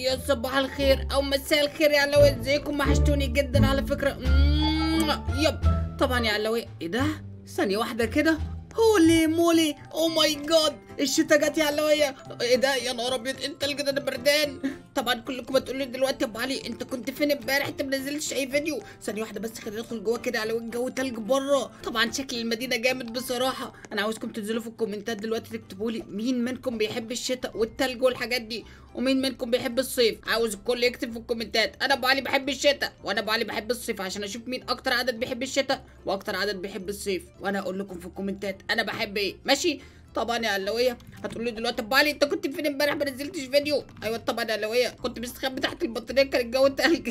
يا صباح الخير او مساء الخير يا علوي ازيكم وحشتوني جدا على فكره مم، يب طبعا يا علوي ايه ده ثانيه واحده كده هولي مولي او ماي جاد الشتا جت يا علوية ايه ده يا نهار ابيض انت الجد انا بردان طبعا كلكم هتقولوا لي دلوقتي يا ابو علي انت كنت فين امبارح انت ما نزلتش اي فيديو ثانيه واحده بس خلينا ندخل جوه كده على الجو تلج بره طبعا شكل المدينه جامد بصراحه انا عاوزكم تنزلوا في الكومنتات دلوقتي تكتبوا لي مين منكم بيحب الشتاء والتلج والحاجات دي ومين منكم بيحب الصيف عاوز الكل يكتب في الكومنتات انا ابو علي بحب الشتاء وانا ابو علي بحب الصيف عشان اشوف مين اكتر عدد بيحب الشتاء واكتر عدد بيحب الصيف وانا اقول لكم في الكومنتات انا بحب ايه ماشي طبعا يا علوية هتقولوا لي دلوقتي ابو علي انت كنت فين امبارح ما نزلتش فيديو ايوه طبعا يا علوية كنت مستخبي تحت البطاريه كان الجو تلج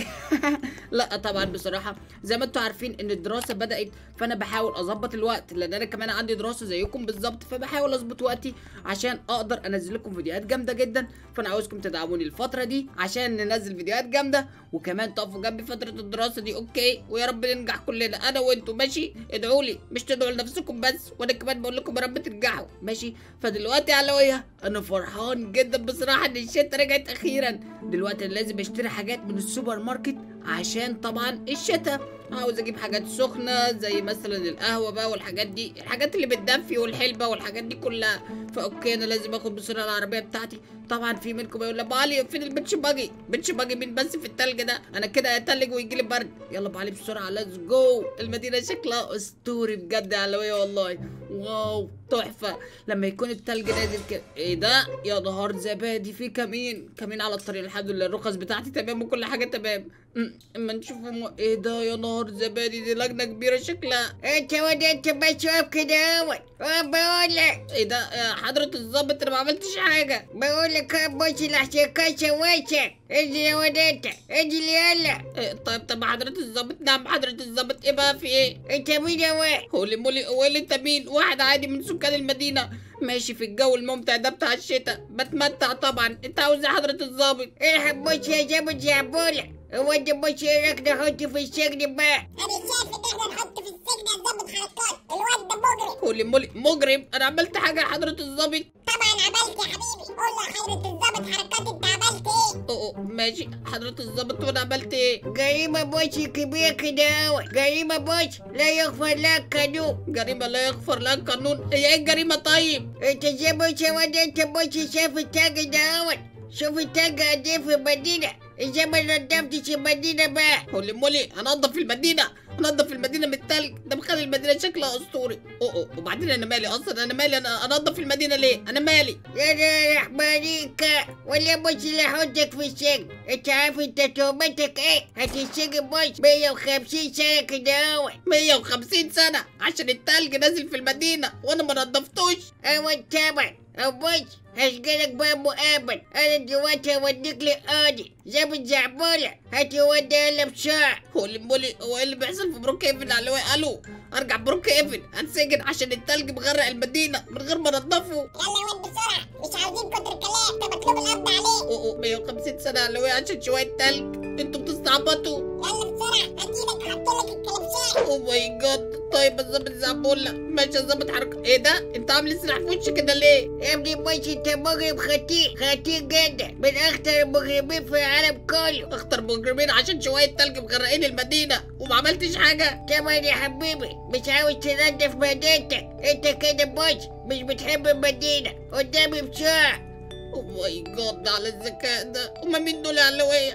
لا طبعا بصراحه زي ما انتم عارفين ان الدراسه بدات فانا بحاول اظبط الوقت لان انا كمان عندي دراسه زيكم بالظبط فبحاول اظبط وقتي عشان اقدر انزل لكم فيديوهات جامده جدا فانا عاوزكم تدعموني الفتره دي عشان ننزل فيديوهات جامده وكمان تقفوا جنبي فتره الدراسه دي اوكي ويا رب ننجح كلنا انا وانتم ماشي ادعوا لي مش تدعوا لنفسكم بس وانا كمان بقول لكم يا رب تنجحوا ماشي فدلوقتي يا علوية انا فرحان جدا بصراحه ان الشتا رجعت اخيرا دلوقتي أنا لازم اشتري حاجات من السوبر ماركت عشان طبعا الشتا عاوز اجيب حاجات سخنه زي مثلا القهوه بقى والحاجات دي الحاجات اللي بتدفي والحلبه والحاجات دي كلها فاوكي انا لازم اخد بسرعه العربيه بتاعتي طبعا في منكم يقول لي أبو علي فين البنش باجي بنش باجي مين بس في التلج ده انا كده هتلج ويجي لي برد يلا أبو علي بسرعه ليتس جو المدينه شكلها اسطوري بجد يا علوية والله واو تحفه لما يكون التلج نازل كده ايه ده يا نهار زبادي في كمين كمين على الطريق الحمد لله الرخص بتاعتي تمام وكل حاجه تمام أمم، اما نشوف هم- ايه ده يا نهار زبادي دي لجنه كبيره شكلها انت واد انت بس واقف كده اهوت بقول لك ايه ده يا حضره الظابط انا ما عملتش حاجه بقول لك بص لحسن كاسه واسع انزل يا واد انت انزل يلا إيه طيب طب حضره الظابط نعم حضره الظابط ايه بقى في ايه انت مين يا واد هولي مولي هو اللي انت مين واحد عادي من سكان المدينه ماشي في الجو الممتع ده بتاع الشتاء بتمتع طبعا انت عاوز ايه حضره الظابط الحق بص يا زبط زعبولة هو انت بص راك نحط في السجن بقى انا شايف ان احنا نحط في السجن نظبط حركات الواد ده مجرم هولي مولي مجرم انا عملت حاجه يا حضره الظابط طبعا عملت يا حبيبي قول له حضرة الظابط حركات انت عملت ايه أوه، أوه ماشي حضره الظابط وانا عملت ايه جريمة بص كبيرة كده اهوت جريمة بص لا يغفر لك قانون جريمه لا يغفر لها القانون هي ايه الجريمه طيب انت زي بص يا واد انت بص شايف التاج ده اهوت شوف التاج قد ايه في المدينة ازاي ما نضفتش المدينة بقى هولي مولي هنضف المدينة هنضف المدينة من التلج ده مخلي المدينة شكلها اسطوري اوه اوه وبعدين انا مالي اصلا انا مالي انا انضف المدينة ليه انا مالي يا لا رحمانيكا ولا بص اللي احطك في السجن انت عارف انت تهمتك ايه هتتسجن بص 150 سنة كده اهوت 150 سنة عشان التلج نازل في المدينة وانا ما نضفتوش اول طبعا او بص هسجنك بقى مقابل انا دلوقتي هوديك لقاضي زي زعبولة هتوديها لها بسرعة هولي مولي هو ايه اللي بيحصل في بروك ايفن على الهواء الو ارجع بروك ايفن هتسجن عشان التلج مغرق المدينة من غير ما انضفه يلا يا واد بسرعة مش عاوزين كتر كلام ده مطلوب القبض عليه اوه اوه 150 سنة على الهواء عشان شوية تلج انتوا بتستعبطوا يلا بسرعة هجيلك احط لك الكلبشات اوه ماي جاد طيب الظابط زعبولة ماشي يا ظابط حركة ايه ده انت عامل سلاح في وشك كده ليه يا ابني بص انت مجرم خطير خطير جدا من اخطر المجرمين في العالم كله اخطر مجرمين عشان شوية تلج مغرقين المدينة وما عملتش حاجة طبعا يا حبيبي مش عاوز تنظف مدينتك انت كده بص مش بتحب المدينة قدامي بسرعة اوه ماي جاد على الذكاء ده هما مين دول يا علوية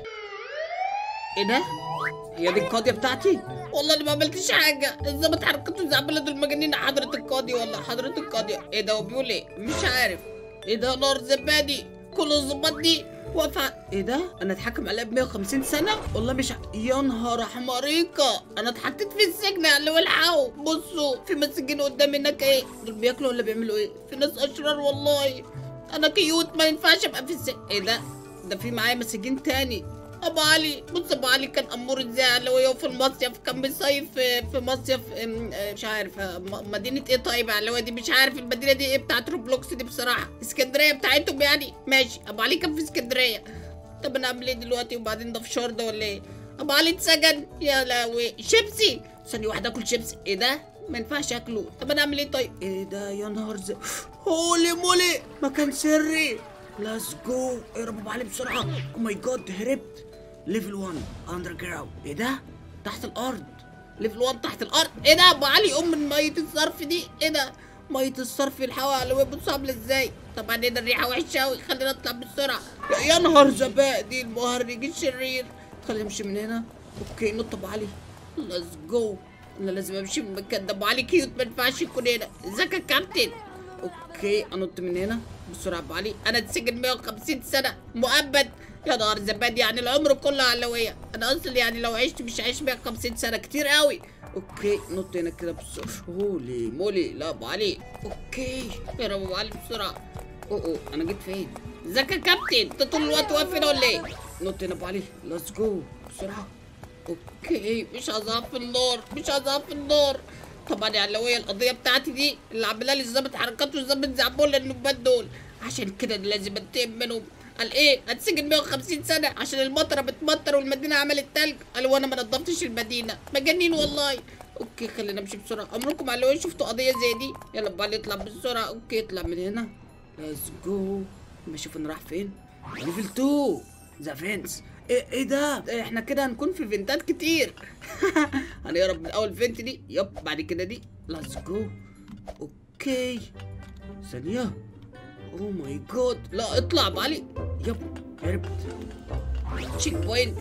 ايه ده؟ هي دي القاضية بتاعتي؟ والله انا ما عملتش حاجة الظابط حركته زعبلة دول مجانين حضرة القاضي ولا حضرة القاضية ايه ده هو بيقول ايه؟ مش عارف ايه ده نار زبادي كل الظباط دي واقفة ايه ده؟ انا اتحكم عليا ب 150 سنة؟ والله مش ع... يا نهار حماريكا انا اتحطيت في السجن يا علوي الحقوا بصوا في مسجين قدامي هناك ايه؟ دول بياكلوا ولا بيعملوا ايه؟ في ناس اشرار والله انا كيوت ما ينفعش ابقى في السجن ايه ده؟ ده في معايا مساجين تاني ابو علي بص ابو علي كان امور ازاي علوية وفي المصيف كان بيصيف في في مصيف ام، اه، مش عارف اه، م- مدينة ايه طيب علوية دي مش عارف المدينة دي ايه بتاعت روبلوكس دي بصراحة اسكندرية بتاعتهم يعني ماشي ابو علي كان في اسكندرية طب انا اعمل ايه دلوقتي وبعدين ده فشار ده ولا ايه ابو علي اتسجن يا لهوي شيبسي ثانية واحدة اكل شيبسي ايه ده ما ينفعش اكله طب انا اعمل ايه طيب ايه ده يا نهار زي هولي مولي مكان سري ليتس جو اهرب ابو علي بسرعه او ماي جاد هربت ليفل 1 اندر جراوند ايه ده تحت الارض ليفل 1 تحت الارض ايه ده ابو علي ام من ميه الصرف دي ايه ده ميه الصرف الحوا على بصوا عامله ازاي طبعا هنا الريحه وحشه قوي خلينا نطلع بسرعه يا نهار زباء دي المهرج الشرير خلينا نمشي من هنا اوكي نط ابو علي ليتس جو انا لازم امشي من المكان ده ابو علي كيوت ما ينفعش يكون هنا ازيك يا كابتن اوكي انط من هنا بسرعه ابو علي انا اتسجن 150 سنه مؤبد يا نهار زباد يعني العمر كله علوية انا اصلا يعني لو عشت مش عايش 150 سنه كتير قوي اوكي نط هنا كده بسرعه هولي مولي لا ابو علي اوكي يا رب ابو علي بسرعه اوه اوه انا جيت فين ازيك يا كابتن انت طول الوقت واقف هنا ولا ايه نط هنا ابو علي ليتس جو بسرعه اوكي مش هزعف في النار مش هزعف في النار طبعا يا علوية القضية بتاعتي دي اللي عاملها لي ظابط حركات وظابط زعبول النوبات دول عشان كده لازم انتقم منهم قال ايه هتسجن 150 سنة عشان المطرة بتمطر والمدينة عملت تلج قال وانا ما نضفتش المدينة مجانين والله اوكي خلينا نمشي بسرعة عمركم علوية شفتوا قضية زي دي يلا بقى نطلع بسرعة اوكي اطلع من هنا ليتس جو ما اشوف انا رايح فين ليفل 2 ذا فينس ايه ايه ده إيه احنا كده هنكون في فينتات كتير هنهرب من اول فينت دي يب بعد كده دي ليتس جو اوكي ثانية اوه ماي جاد لا اطلع بالي يب هربت تشيك بوينت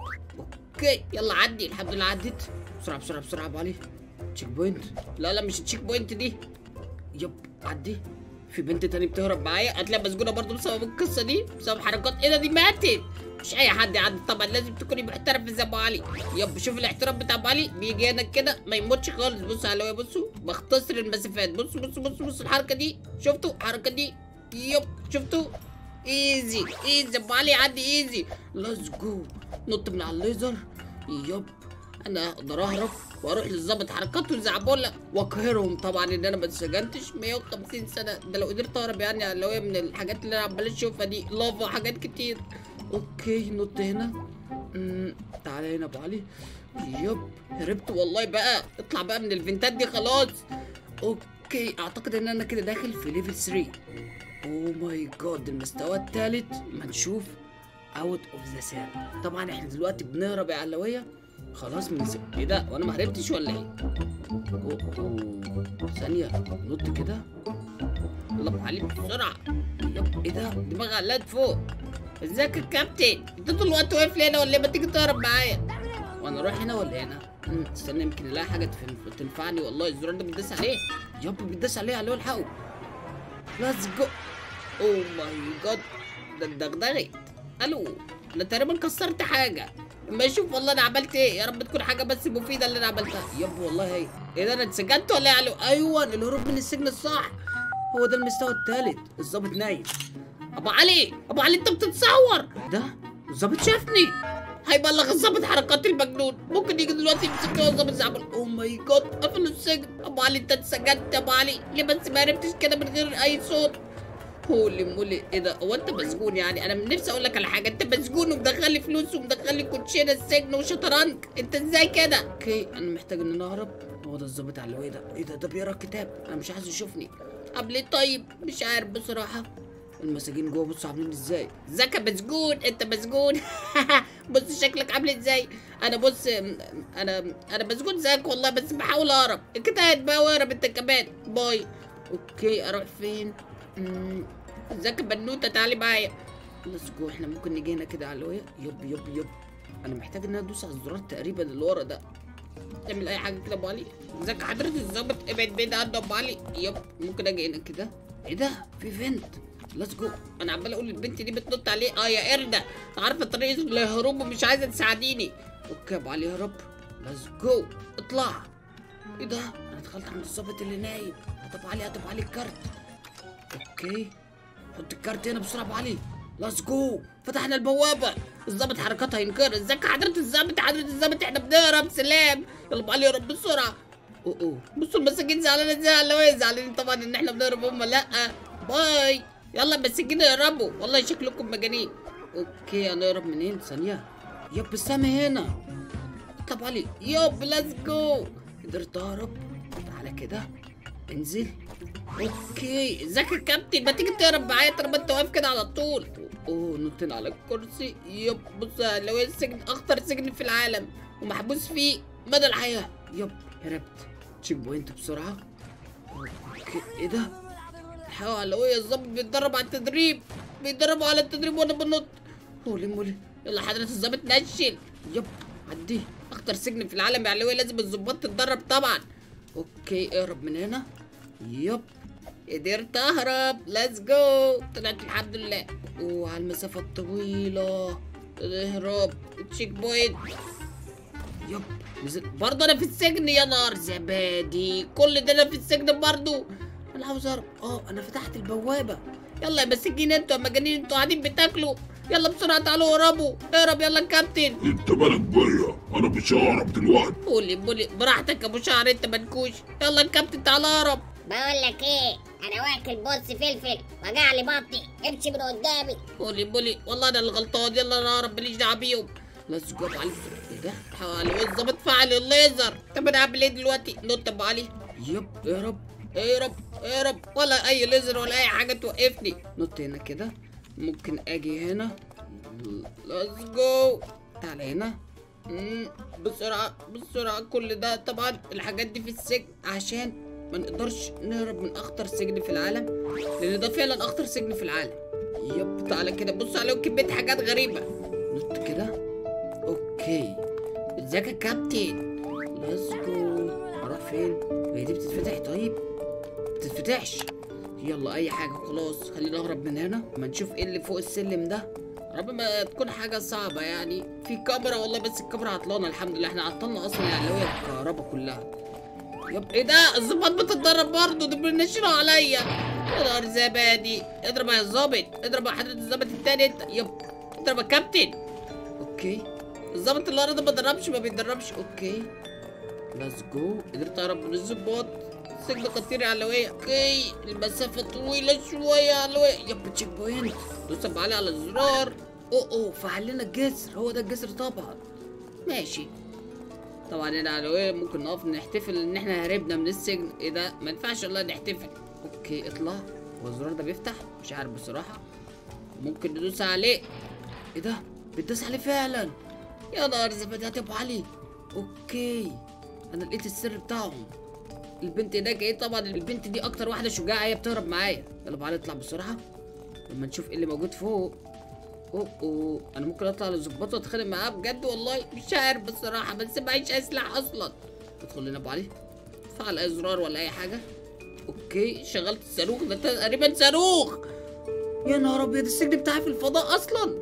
اوكي يلا عدي الحمد لله عديت بسرعة بسرعة بسرعة بالي تشيك بوينت لا لا مش التشيك بوينت دي يب عدي في بنت تاني بتهرب معايا هتلاقي مسجونه برضه بسبب القصه دي بسبب حركات ايه ده دي ماتت مش اي حد يعدي طبعا لازم تكوني محترف زي ابو علي يب شوف الاحترام بتاع ابو علي بيجي هنا كده ما يموتش خالص بصوا على بصوا بختصر المسافات بصوا بصوا بصوا بصوا الحركه دي شفتوا الحركه دي يب شفتوا ايزي ايزي ابو علي عدي ايزي ليتس جو نط من على الليزر يب انا اقدر اهرب واروح للظابط حركات والزعبولة واقهرهم طبعا ان انا ما اتسجنتش 150 سنه ده لو قدرت اهرب يعني اللي هو من الحاجات اللي انا عمال اشوفها دي لافا حاجات كتير اوكي نط هنا أمم، تعالى هنا ابو علي يب هربت والله بقى اطلع بقى من الفنتات دي خلاص اوكي اعتقد ان انا كده داخل في ليفل 3 اوه ماي جاد المستوى الثالث ما نشوف اوت اوف ذا سيل طبعا احنا دلوقتي بنهرب يا علويه خلاص من سب... ايه ده وانا ما هربتش ولا ايه أوه، أوه. ثانيه نط كده يلا ابو علي بسرعه يب ايه ده دماغي علقت فوق ازيك يا كابتن انت طول الوقت واقف لي هنا ولا إيه؟ ما تيجي تهرب معايا وانا اروح هنا ولا هنا أمم، استنى يمكن الاقي حاجه تفن- تنفعني والله الزرار ده بيتداس عليه يب بيتداس عليه عليه الحقه ليتس جو اوه ماي جاد ده اتدغدغت الو انا تقريبا كسرت حاجه اما اشوف والله انا عملت ايه يا رب تكون حاجه بس مفيده اللي انا عملتها يب والله هي ايه ده انا اتسجنت ولا ايه يا علو ايوه الهروب من السجن الصح هو ده المستوى الثالث الظابط نايم ابو علي ابو علي انت بتتصور ده الظابط شافني هيبلغ الظابط حركات المجنون ممكن يجي دلوقتي يمسكني والظابط زعبل اوه ماي جاد قفلوا السجن ابو علي انت اتسجنت يا ابو علي ليه بس ما عرفتش كده من غير اي صوت هولي مولي ايه ده هو انت مسجون يعني انا من نفسي اقول لك على حاجه انت مسجون ومدخل لي فلوس ومدخل لي كوتشينه السجن وشطرنج انت ازاي كده اوكي انا محتاج ان انا اهرب هو ده الظابط على ايه ده ايه ده ده بيقرا كتاب انا مش عايز يشوفني قبل ايه طيب مش عارف بصراحه المساجين جوه بصوا عاملين ازاي ازيك يا مسجون انت مسجون بص شكلك عامل ازاي انا بص انا انا مسجون زيك والله بس بحاول اهرب اجتهد بقى واهرب انت كمان باي اوكي اروح فين مم، ازيك يا بنوته تعالي معايا ليتس جو احنا ممكن نيجي هنا كده على الهواية يب يب يب انا محتاج ان انا ادوس على الزرار تقريبا اللي ورا ده تعمل اي حاجه كده يا ابو علي ازيك حضرتك الظابط ابعد بعيد عنه يا ابو علي يب ممكن اجي هنا كده ايه ده في فنت ليتس جو انا عمال اقول البنت دي بتنط عليه اه يا قرده عارفه طريقه الهروب ومش عايزه تساعديني اوكي يا ابو علي هرب ليتس جو اطلع ايه ده انا دخلت عند الظابط اللي نايم هات ابو علي هات ابو علي الكارت اوكي حط الكارت هنا بسرعه يا ابو علي ليتس جو فتحنا البوابه الظابط حركاتها ينكر ازيك يا حضره الظابط يا حضره الظابط احنا بنهرب سلام يلا ابو علي هرب بسرعه اوه اوه بصوا المساجين زعلانه ازاي ولا ايه زعلانين طبعا ان احنا بنهرب هم لا باي يلا المساجين يهربوا والله شكلكم مجانين اوكي هنهرب منين ثانيه يب السهم هنا طب علي يب ليتس جو قدرت اهرب تعالى كده انزل اوكي ازيك يا كابتن ما تيجي تهرب معايا طالما انت واقف كده على طول اوه نطين على الكرسي يب بص لو السجن اخطر سجن في العالم ومحبوس فيه مدى الحياه يب هربت تشيك بوينت بسرعه اوكي ايه ده الحقيقة على ويا الظابط بيتدرب على التدريب بيتدربوا على التدريب وانا بنط قولي مولي يلا حضرة الظابط نشل يب عدي اخطر سجن في العالم يا علوية لازم الظباط تتدرب طبعا اوكي اهرب من هنا يب قدرت اهرب ليتس جو طلعت الحمد لله وعلى المسافة الطويلة اهرب تشيك بوينت يب نزل برضه انا في السجن يا نار زبادي كل ده انا في السجن برضه انا عاوز اهرب اه انا فتحت البوابه يلا يا مساكين انتوا يا مجانين انتوا قاعدين بتاكلوا يلا بسرعه تعالوا اهربوا اهرب يلا الكابتن انت مالك بيا انا مش هعرف دلوقتي قولي بولي براحتك يا ابو شعر انت منكوش يلا الكابتن تعالى اهرب بقول لك ايه انا واكل بص فلفل وجع لي بطني امشي من قدامي قولي بولي والله انا اللي غلطان يلا انا اهرب ماليش دعوه بيهم ليتس جو علي ايه ده حوالي الظابط فعل الليزر طب انا اعمل ايه دلوقتي نط ابو علي يب اهرب اهرب اهرب ولا اي ليزر ولا اي حاجه توقفني نط هنا كده ممكن اجي هنا ليتس جو تعالى هنا مم، بسرعة بسرعة كل ده طبعا الحاجات دي في السجن عشان ما نقدرش نهرب من أخطر سجن في العالم لأن ده فعلا أخطر سجن في العالم يب تعالى كده بص عليهم كمية حاجات غريبة نط كده أوكي ازيك يا كابتن ليتس جو اروح فين هي دي بتتفتح طيب بتتفتحش يلا اي حاجه خلاص خلينا نهرب من هنا ما نشوف ايه اللي فوق السلم ده رب ما تكون حاجه صعبه يعني في كاميرا والله بس الكاميرا عطلانه الحمد لله احنا عطلنا اصلا يعني اللي هو الكهرباء كلها يب ايه ده الظباط بتتدرب برضه دول بينشروا عليا يا نهار زبادي اضرب يا ظابط اضرب يا حضرة الظابط التاني انت يب اضرب يا كابتن اوكي الظابط اللي ورا ده ما بيدربش ما بيتدربش اوكي ليتس جو قدرت اهرب من الظباط سجن خطير يا علوية اوكي المسافة طويلة شوية يا علوية يب تشيك بوينت دوس علي على الزرار اوه اوه فعل لنا الجسر هو ده الجسر طبعا ماشي طبعا هنا علوية ممكن نقف نحتفل ان احنا هربنا من السجن ايه ده ما ينفعش والله نحتفل اوكي اطلع هو الزرار ده بيفتح مش عارف بصراحة ممكن ندوس عليه ايه ده بتدوس عليه فعلا يا نهار زبادي يا ابو علي اوكي انا لقيت السر بتاعهم البنت هناك ايه طبعا البنت دي اكتر واحده شجاعه هي بتهرب معايا يلا بقى نطلع بسرعه لما نشوف ايه اللي موجود فوق اوه اوه انا ممكن اطلع للظباط واتخانق معاه بجد والله مش عارف بصراحه بس معيش اي سلاح اصلا ادخل لنا ابو علي فعل اي زرار ولا اي حاجه اوكي شغلت الصاروخ ده تقريبا صاروخ يا نهار ابيض السجن بتاعي في الفضاء اصلا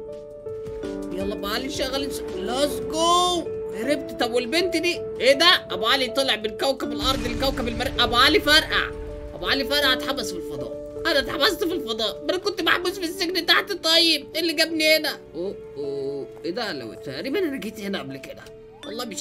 يلا ابو علي شغل ليتس جو هربت طب والبنت دي ايه ده ابو علي طلع من كوكب الارض لكوكب المريخ ابو علي فرقع ابو علي فرقع اتحبس في الفضاء انا اتحبست في الفضاء ما انا كنت محبوس في السجن تحت طيب ايه اللي جابني هنا اوه اوه ايه ده لو تقريبا انا جيت هنا قبل كده والله مش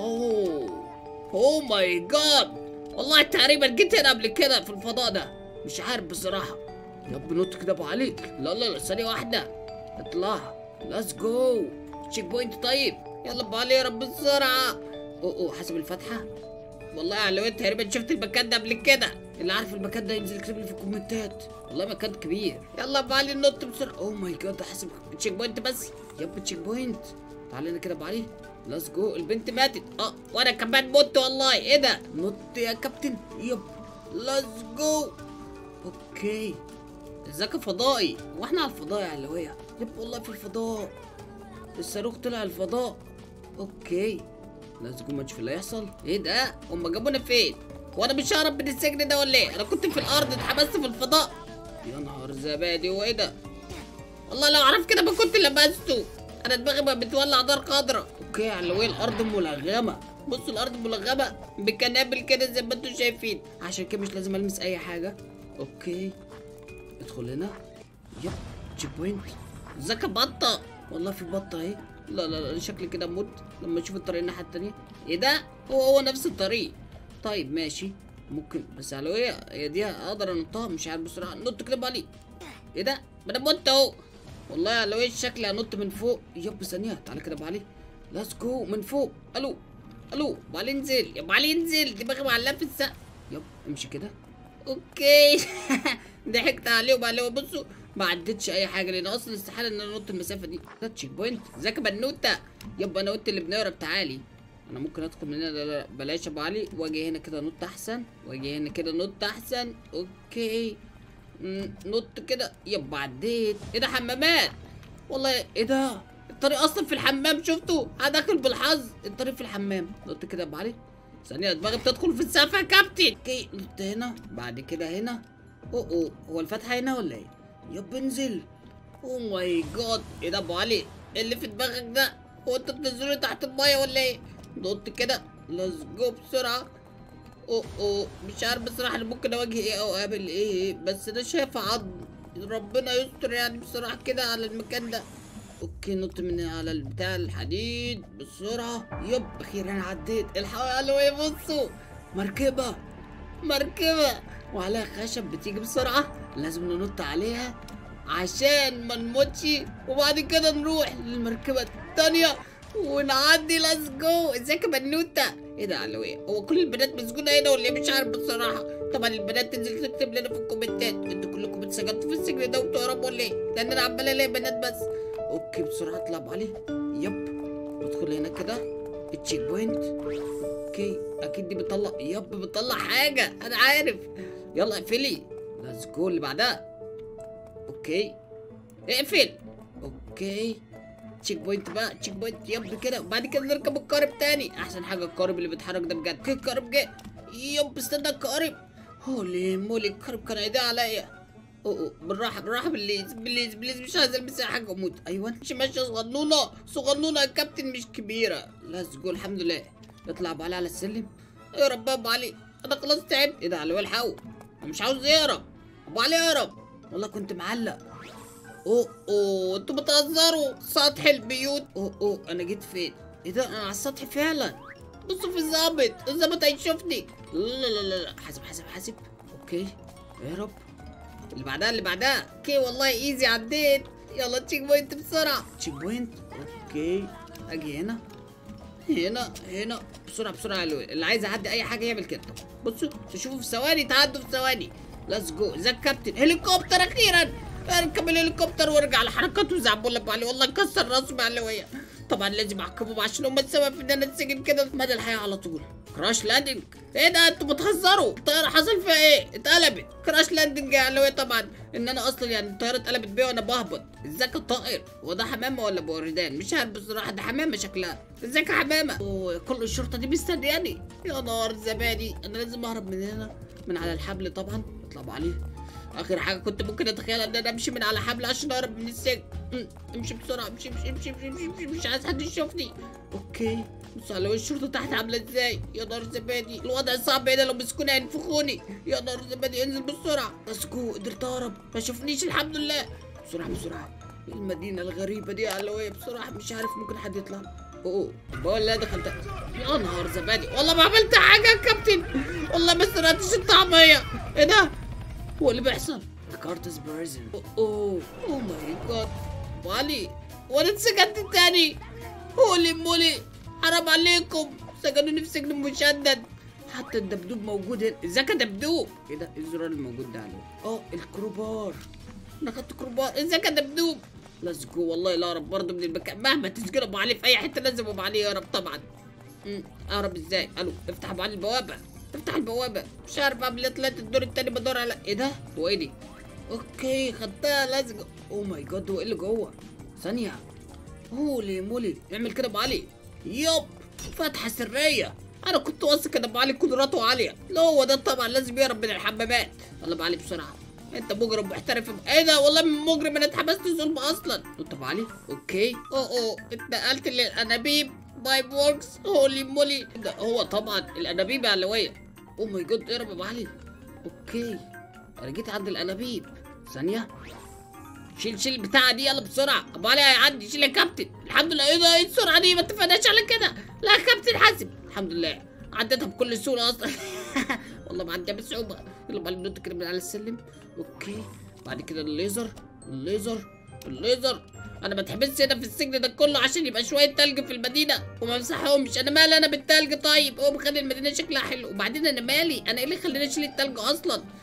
اوه اوه ماي جاد والله تقريبا جيت هنا قبل كده في الفضاء ده مش عارف بصراحه يا ابني نط كده ابو علي لا لا لا ثانيه واحده اطلع ليتس جو تشيك بوينت طيب يلا ابو علي يا رب بسرعه اوه اوه حسب الفتحه والله يا علوية تقريبا شفت المكان ده قبل كده اللي عارف المكان ده ينزل يكتب لي في الكومنتات والله مكان كبير يلا ابو علي نط بسرعه اوه ماي جاد حاسب تشيك بوينت بس يب تشيك بوينت تعالى هنا كده ابو علي ليتس جو البنت ماتت اه وانا كمان مت والله ايه ده نط يا كابتن يب ليتس جو اوكي ازيك يا فضائي واحنا على الفضاء يا علوية يب والله في الفضاء الصاروخ طلع الفضاء اوكي لازم ما نشوف اللي هيحصل ايه ده هم جابونا فين وانا مش ههرب من السجن ده ولا ايه انا كنت في الارض اتحبست في الفضاء يا نهار زبادي وايه ده والله لو عرفت كده ما كنت لبسته انا دماغي بقى بتولع نار خضرا اوكي يا علوية الارض ملغمه بصوا الارض ملغمه بكنابل كده زي ما انتم شايفين عشان كده مش لازم المس اي حاجه اوكي ادخل هنا يب تشيك بوينت ازيك يا بطه والله في بطه اهي لا لا لا شكلي كده اموت لما اشوف الطريق الناحيه التانيه ايه ده هو هو نفس الطريق طيب ماشي ممكن بس علوية هي دي اقدر انطها مش عارف بسرعه نط كده بالي ايه ده ما انا مت اهو والله يا علوية شكلي هنط من فوق يب ثانيه تعالى كده بعلي ليتس جو من فوق الو الو بعلي انزل يا بعلي انزل دماغي معلقه في السقف يب امشي كده اوكي ضحكت عليهم عليهم بصوا ما عدتش اي حاجه لان اصلا استحاله ان انا انط المسافه دي ده تشيك بوينت ازيك يا بنوته يبقى انا وانت اللي بنهرب تعالي انا ممكن ادخل من هنا لا لا بلاش يا ابو علي واجي هنا كده نط احسن واجي هنا كده نط احسن اوكي مم، نط كده يبقى عديت ايه ده حمامات والله ايه ده الطريق اصلا في الحمام شفتوا هدخل بالحظ الطريق في الحمام نط كده يا ابو علي ثانية دماغي بتدخل في السقف يا كابتن اوكي نط هنا بعد كده هنا اوه اوه هو الفتحة هنا ولا ايه؟ يب انزل اوه ماي جاد ايه ده ابو علي ايه اللي في دماغك ده؟ هو انت بتنزلوا تحت المية ولا ايه؟ نط كده ليتس جو بسرعة اوه اوه مش عارف بصراحة انا ممكن اواجه ايه او اقابل ايه بس انا شايف عظم ربنا يستر يعني بصراحة كده على المكان ده اوكي نط من على البتاع الحديد بسرعة يب اخيرا عديت الحقوا يا علوية بصوا مركبة مركبة وعليها خشب بتيجي بسرعة لازم ننط عليها عشان ما نموتش وبعد كده نروح للمركبة التانية ونعدي ليتس جو ازيك يا بنوتة ايه ده يا علوية هو كل البنات مسجونة هنا ولا ايه مش عارف بصراحة طبعا البنات تنزل تكتب لنا في الكومنتات انتوا كلكم اتسجنتوا في السجن ده وتهربوا ولا ايه لان انا عمال الاقي بنات بس اوكي بسرعة اطلع أبو علي يب ادخل هنا كده التشيك بوينت اوكي اكيد دي بتطلع يب بتطلع حاجة انا عارف يلا اقفلي ليتس جو اللي بعدها اوكي اقفل اوكي تشيك بوينت بقى تشيك بوينت يب كده وبعد كده نركب القارب تاني احسن حاجه القارب اللي بيتحرك ده بجد اوكي القارب جه يب استنى القارب هولي مولي القارب كان ايديه عليا اوه أوه، بالراحه بالراحه بليز بليز بليز مش عايز البس اي حاجه اموت ايوه مش ماشيه صغنونه صغنونه يا كابتن مش كبيره ليتس جو الحمد لله اطلع ابو علي على السلم يا رب يا ابو علي انا خلاص تعبت ايه ده علي الحقوا أنا مش عاوز يهرب ابو علي يهرب والله كنت معلق اوه اوه انتوا بتهزروا سطح البيوت اوه اوه انا جيت فين ايه ده انا على السطح فعلا بصوا في الظابط الظابط هيشوفني لا لا لا لا حاسب حاسب حاسب اوكي يا رب اللي بعدها اللي بعدها اوكي والله ايزي عديت يلا تشيك بوينت بسرعه تشيك بوينت اوكي اجي هنا هنا هنا بسرعه بسرعه يا لوي اللي عايز يعدي اي حاجه يعمل كده بصوا تشوفوا في ثواني تعدوا في ثواني ليتس جو ذا كابتن هليكوبتر اخيرا اركب الهليكوبتر وارجع لحركاته زعبول ابو علي والله كسر راسه معلويه طبعا لازم اعاقبهم عشان هم السبب في ان انا اتسجن كده مدى الحياه على طول كراش لاندنج ايه ده انتوا بتهزروا الطياره حصل فيها ايه اتقلبت كراش لاندنج يا علوية طبعا ان انا اصلا يعني الطياره اتقلبت بيا وانا بهبط ازيك الطائر هو ده حمامه ولا بوردان مش عارف بصراحه ده حمامه شكلها ازيك يا حمامه اوه كل الشرطه دي مستنياني يا نار زبادي انا لازم اهرب من هنا من على الحبل طبعا اطلع أبو علي اخر حاجه كنت ممكن اتخيلها ان انا امشي من على حبل عشان اهرب من السجن أمم، امشي بسرعه امشي امشي امشي امشي امشي, امشي. مش عايز حد يشوفني اوكي بص على وش الشرطه تحت عامله ازاي يا نار زبادي الوضع صعب هنا لو مسكوني هينفخوني يا نار زبادي انزل بسرعه اسكو قدرت اهرب ما شافنيش الحمد لله بسرعه بسرعه المدينه الغريبه دي علوية بسرعه مش عارف ممكن حد يطلع اوه بقول لا دخلت يا نهار زبادي والله ما عملت حاجه يا كابتن والله ما سرقتش الطعميه ايه ده هو اللي بيحصل كارتس بريزن اوه اوه ماي جاد علي وانا اتسجنت تاني هولي مولي حرام عليكم سجنوني في سجن مشدد حتى الدبدوب موجود هنا ازيك يا دبدوب ايه ده إيه الزرار الموجود ده عليه اه الكروبار انا خدت كروبار ازيك يا دبدوب ليتس جو والله لا اهرب برضه من المكان مهما تسجن ابو علي في اي حته لازم ابو علي يهرب طبعا أمم، اهرب ازاي الو افتح ابو علي البوابه افتح البوابه مش عارف اعمل ايه طلعت الدور التاني بدور على ايه ده هو ايه دي اوكي خدتها لزقه اوه ماي جاد هو ايه اللي جوه ثانيه هولي مولي اعمل كده ابو علي يب فتحه سريه انا كنت واثق ان ابو علي قدراته عاليه لا هو ده طبعا لازم يهرب من الحمامات يلا ابو علي بسرعه انت مجرم محترف ايه ده والله من مجرم انا اتحبست ظلم اصلا نط ابو علي اوكي اوه اوه اتنقلت للانابيب بايب ووركس هولي مولي ده هو طبعا الانابيب يا علويه اوه ماي جاد اهرب يا ابو علي اوكي انا جيت عند الانابيب ثانيه شيل شيل البتاعه دي يلا بسرعه ابو علي هيعدي شيل يا كابتن الحمد لله ايه ده ايه السرعه دي ما اتفقناش على كده لا يا كابتن حاسب الحمد لله عديتها بكل سهوله اصلا والله معديه بصعوبه يلا بقى ننط كده من على السلم اوكي بعد كده الليزر الليزر الليزر انا ما اتحبسش هنا في السجن ده كله عشان يبقى شويه تلج في المدينه وما امسحهمش انا مالي انا بالتلج طيب هو مخلي المدينه شكلها حلو وبعدين انا مالي انا ايه اللي خلاني اشيل التلج اصلا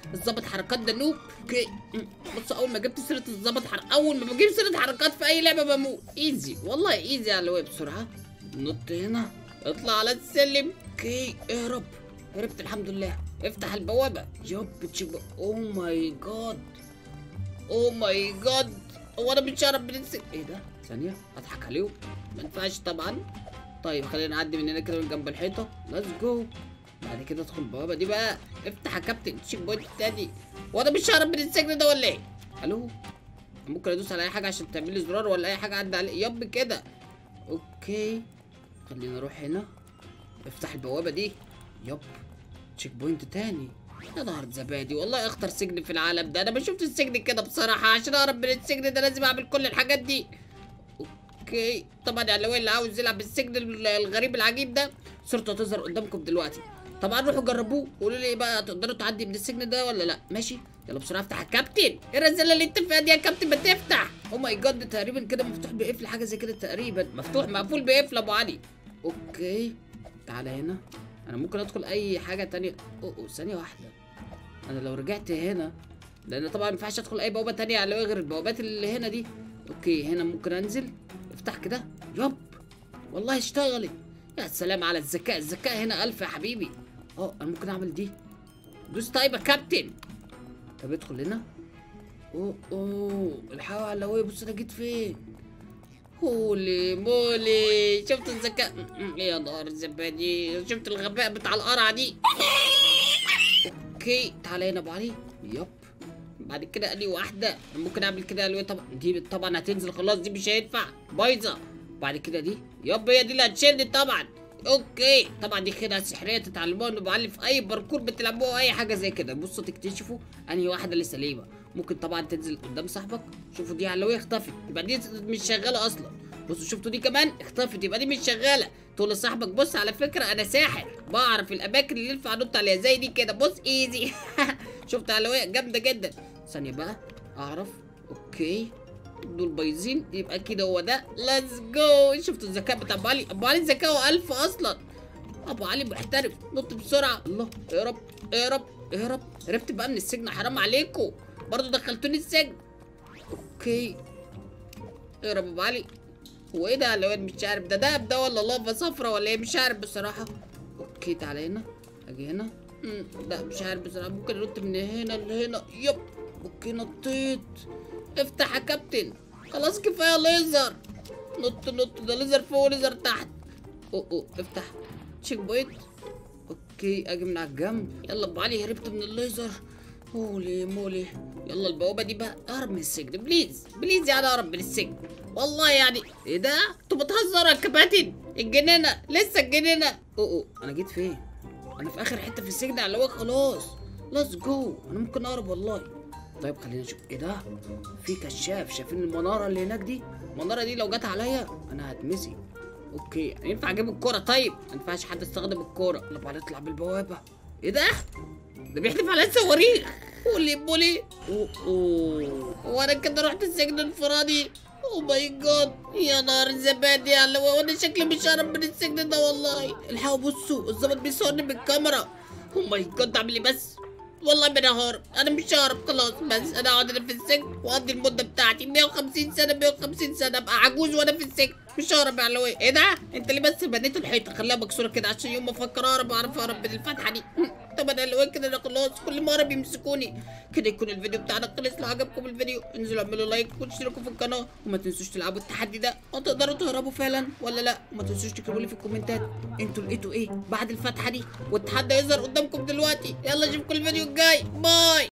الظابط حركات ده نوب اوكي م. بص اول ما جبت سيره الظابط حر... اول ما بجيب سيره حركات في اي لعبه بموت ايزي والله ايزي على الويب بسرعه نط هنا اطلع على السلم اوكي اهرب هربت الحمد لله افتح البوابه يب تشيب او ماي جاد او ماي جاد هو انا مش هعرف من السجن ايه ده ثانيه اضحك عليهم ما ينفعش طبعا طيب خلينا نعدي من هنا كده من جنب الحيطه ليتس جو بعد كده ادخل البوابه دي بقى افتح يا كابتن تشيك بوينت تاني وانا مش ههرب من السجن ده ولا ايه الو ممكن ادوس على اي حاجه عشان تعمل لي زرار ولا اي حاجه عدى عليه يب كده اوكي خلينا نروح هنا افتح البوابه دي يب تشيك بوينت تاني يا نهار زبادي والله اخطر سجن في العالم ده انا ما شفت السجن كده بصراحه عشان اهرب من السجن ده لازم اعمل كل الحاجات دي اوكي طبعا يعني لو اللي عاوز يلعب بالسجن ال- الغريب العجيب ده صورته هتظهر قدامكم دلوقتي طبعا روحوا جربوه قولوا لي ايه بقى تقدروا تعدي من السجن ده ولا لا ماشي يلا بسرعه افتح يا كابتن ايه الرساله اللي انت فيها دي يا كابتن ما تفتح او ماي جاد ده تقريبا كده مفتوح بقفل حاجه زي كده تقريبا مفتوح مقفول بقفل ابو علي اوكي تعالى هنا انا ممكن ادخل اي حاجه تانية أوه أوه ثانيه واحده انا لو رجعت هنا لان طبعا ما ينفعش ادخل اي بوابه تانية على غير البوابات اللي هنا دي اوكي هنا ممكن انزل افتح كده يب والله اشتغلت يا سلام على الذكاء الذكاء هنا الف يا حبيبي اه انا ممكن اعمل دي دوس طيب يا كابتن طب ادخل هنا اوه اوه الحقوا على الهوايه بص انا جيت فين هولي مولي شفت الذكاء م- م- يا نهار الزبادي شفت الغباء بتاع القرعه دي اوكي تعالى هنا ابو علي يب بعد كده قال لي واحده ممكن اعمل كده قال لي طبعا دي طبعا هتنزل خلاص دي مش هينفع بايظه بعد كده دي يب هي دي اللي هتشيلني طبعا اوكي طبعا دي خدعه سحريه تتعلموها انه بعلم في اي باركور بتلعبوها اي حاجه زي كده بصوا تكتشفوا انهي واحده اللي سليمه ممكن طبعا تنزل قدام صاحبك شوفوا دي علوية اختفت يبقى دي مش شغاله اصلا بصوا شفتوا دي كمان اختفت يبقى دي مش شغاله تقول لصاحبك بص على فكره انا ساحر بعرف الاماكن اللي ينفع انط عليها زي دي كده بص ايزي شفت علوية جامده جدا ثانيه بقى اعرف اوكي دول بايظين يبقى كده هو ده ليتس جو شفتوا الذكاء بتاع ابو علي ابو علي ذكاؤه ألف اصلا ابو علي محترف نط بسرعه الله اهرب اهرب اهرب هربت بقى من السجن حرام عليكم برضه دخلتوني السجن اوكي اهرب ابو علي هو ايه ده لو مش عارف ده دهب ده ولا لافا صفرا ولا ايه مش عارف بصراحه اوكي تعالى هنا اجي هنا مم، لا مش عارف بصراحه ممكن انط من هنا لهنا يب اوكي نطيت افتح يا كابتن خلاص كفايه ليزر نط نط ده ليزر فوق وليزر تحت اوه اوه افتح تشيك بوينت اوكي اجي من على الجنب يلا ابو علي هربت من الليزر هولي مولي يلا البوابه دي بقى اهرب من السجن بليز بليز يعني اهرب من السجن والله يعني ايه ده انتوا بتهزروا يا كباتن الجنينه لسه الجنينه اوه اوه انا جيت فين انا في اخر حته في السجن على هو خلاص ليتس جو انا ممكن اهرب والله طيب خلينا نشوف ايه ده في كشاف شايفين المناره اللي هناك دي المناره دي لو جت عليا انا هتمسي اوكي ينفع اجيب الكوره طيب ما ينفعش حد يستخدم الكوره يلا بعد اطلع بالبوابه ايه ده ده بيحدف على الصواريخ قولي بولي اوه اوه هو انا كده رحت السجن الانفرادي او ماي جاد يا نهار زبادي يا لو وانا شكلي مش هرب من السجن ده والله الحقوا بصوا الظابط بيصورني بالكاميرا او ماي جاد اعمل ايه بس والله ما انا هارب انا مش هارب خلاص بس انا اقعد هنا في السجن واقضي المده بتاعتي 150 سنه 150 سنه ابقى عجوز وانا في السجن مش ههرب يا علوي ايه ده انت ليه بس بنيت الحيطه خليها مكسوره كده عشان يوم ما افكر اهرب اعرف اهرب من الفتحه دي طب انا علوي كده انا خلاص كل ما اهرب يمسكوني كده يكون الفيديو بتاعنا خلص لو عجبكم الفيديو انزلوا اعملوا لايك واشتركوا في القناه وما تنسوش تلعبوا التحدي ده هتقدروا تهربوا فعلا ولا لا وما تنسوش تكتبوا لي في الكومنتات انتوا لقيتوا ايه بعد الفتحه دي والتحدي يظهر قدامكم دلوقتي يلا اشوفكم الفيديو الجاي باي